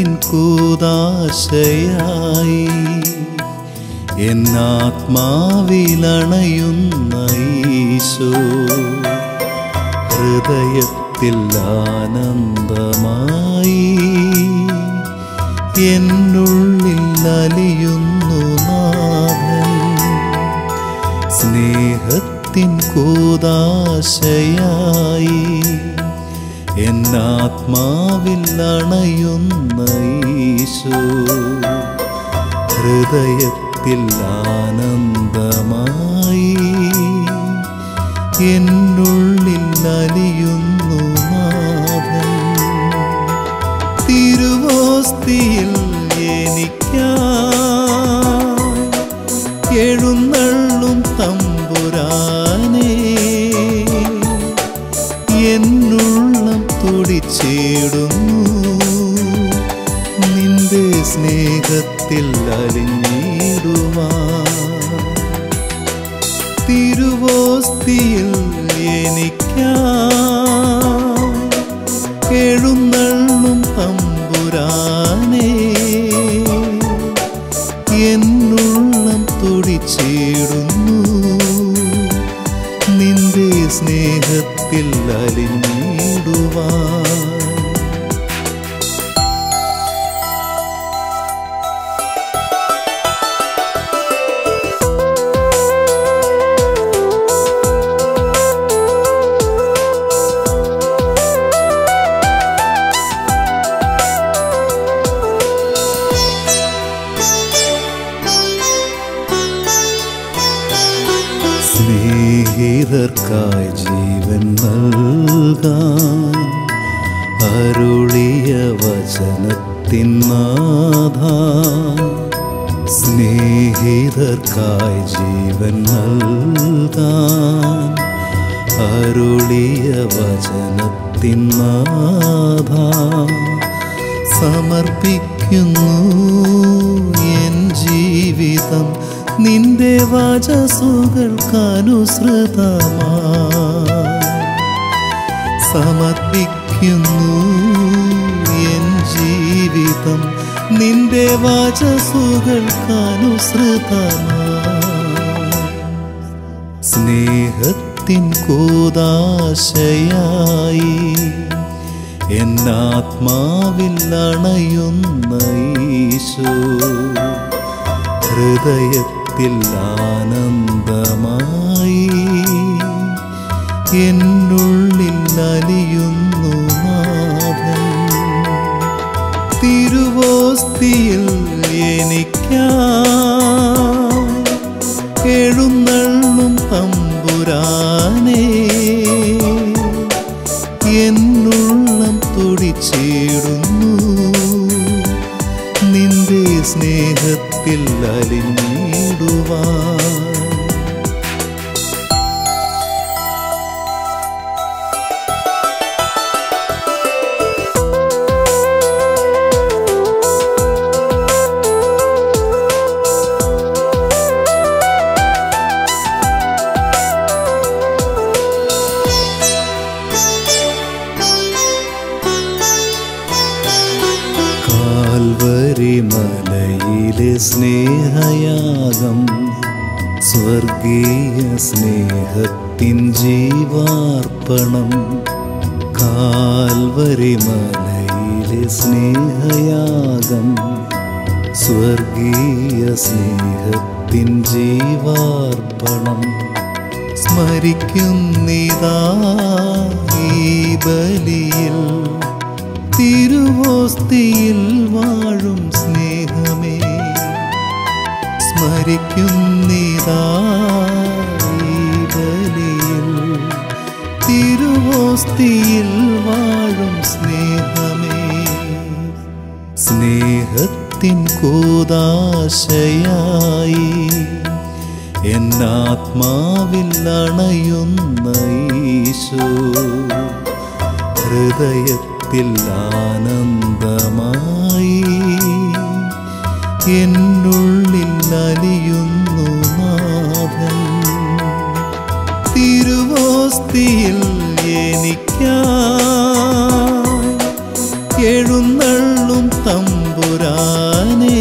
സ്നേഹത്തിൻ കൂതാശയായി എന്നാത്മാവിലണയുന്ന ഈശോ ഹൃദയത്തിൽ ആനന്ദമായി എന്നുള്ളിൽ അലിയുന്നു നാഥൻ സ്നേഹത്തിൻ കൂതാശയായി എന്നാത്മാവിൽ അണയുന്ന ഈശോ ഹൃദയത്തിൽ ആനന്ദമായി എന്നുള്ളിൽ അലിയുന്നു നാഥൻ തിരുവോസ്തിയിൽ എനിക്കായി എഴുന്നള്ളും തമ്പുരാനേ എന്നുള്ളം തുടിച്ചിടുന്നു നിന്റെ സ്നേഹത്തിൽ അലിഞ്ഞിടുവാൻ തിരുവോസ്തിയിൽ എനിക്കായി എഴുന്നള്ളും തമ്പുരാനേ എന്നുള്ളം തുടിച്ചിടുന്നു നിന്റെ സ്നേഹത്തിൽ അലിഞ്ഞിടുവാൻ സ്നേഹിതർക്കായി ജീവൻ നൽകാൻ അരുളിയ വചനത്തിൻ നാഥ സ്നേഹിതർക്കായി ജീവൻ നൽകാൻ അരുളിയ വചനത്തിൻ നാഥ സമർപ്പിക്കുന്നു എൻ ജീവിതം നിന്റെ വചസുകൾക്കനുസൃതമാ സമർപ്പിക്കുന്നു എൻ ജീവിതം നിന്റെ വചസുകൾക്കനുസൃതമാ സ്നേഹത്തിൻ കൂതാശയായി എന്നാത്മാവിൽ അണയുന്ന ഈശോ ഹൃദയത്തിൽ ആനന്ദമായി എന്നുള്ളിൽ അലിയുന്നു നാഥൻ തിരുവോസ്തിയിൽ എനിക്കായി എഴുന്നള്ളും തമ്പുരാനേ എന്നുള്ളം തുടിച്ചിടുന്നു നിന്റെ സ്നേഹത്തിൽ അലിഞ്ഞിടുവാൻ കാൽവരി മലയിലെ സ്നേഹയാഗം സ്വർഗീയ സ്നേഹത്തിൻ ജീവാർപ്പണം കാൽവരി മലയിലെ സ്നേഹയാഗം സ്വർഗീയ സ്നേഹത്തിൻ ജീവാർപ്പണം സ്മരിക്കുന്നിതാ ഈ ബലിയിൽ തിരുവോസ്തിയിൽ വാഴും സ്നേഹമേ സ്മരിക്കുന്നിതാ ഈ ബലിയിൽ തിരുവോസ്തിയിൽ വാഴും സ്നേഹമേ സ്നേഹത്തിൻ കൂതാശയായി എന്നാത്മാവിൽ അണയുന്ന ഈശോ ഹൃദയത്തിൽ ആനന്ദമായി എന്നുള്ളിൽ അലിയുന്നു നാഥൻ തിരുവോസ്തിയിൽ എനിക്കായി എഴുന്നള്ളും തമ്പുരാനേ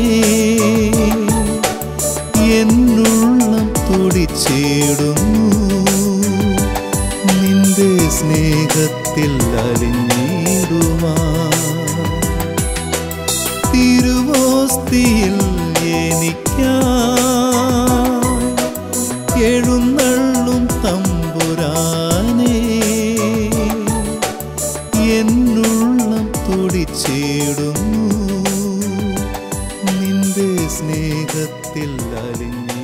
എന്നുള്ളം തുടിച്ചിടുന്നു നിന്റെ സ്നേഹത്തിൽ അലിഞ്ഞിടുവാ തിരുവോസ്തിയിൽ എനിക്കായി എഴുന്നള്ളും തമ്പുരാനേ എന്നുള്ളം തുടിച്ചിടുന്നു നിന്റെ സ്നേഹത്തിൽ അലിഞ്ഞു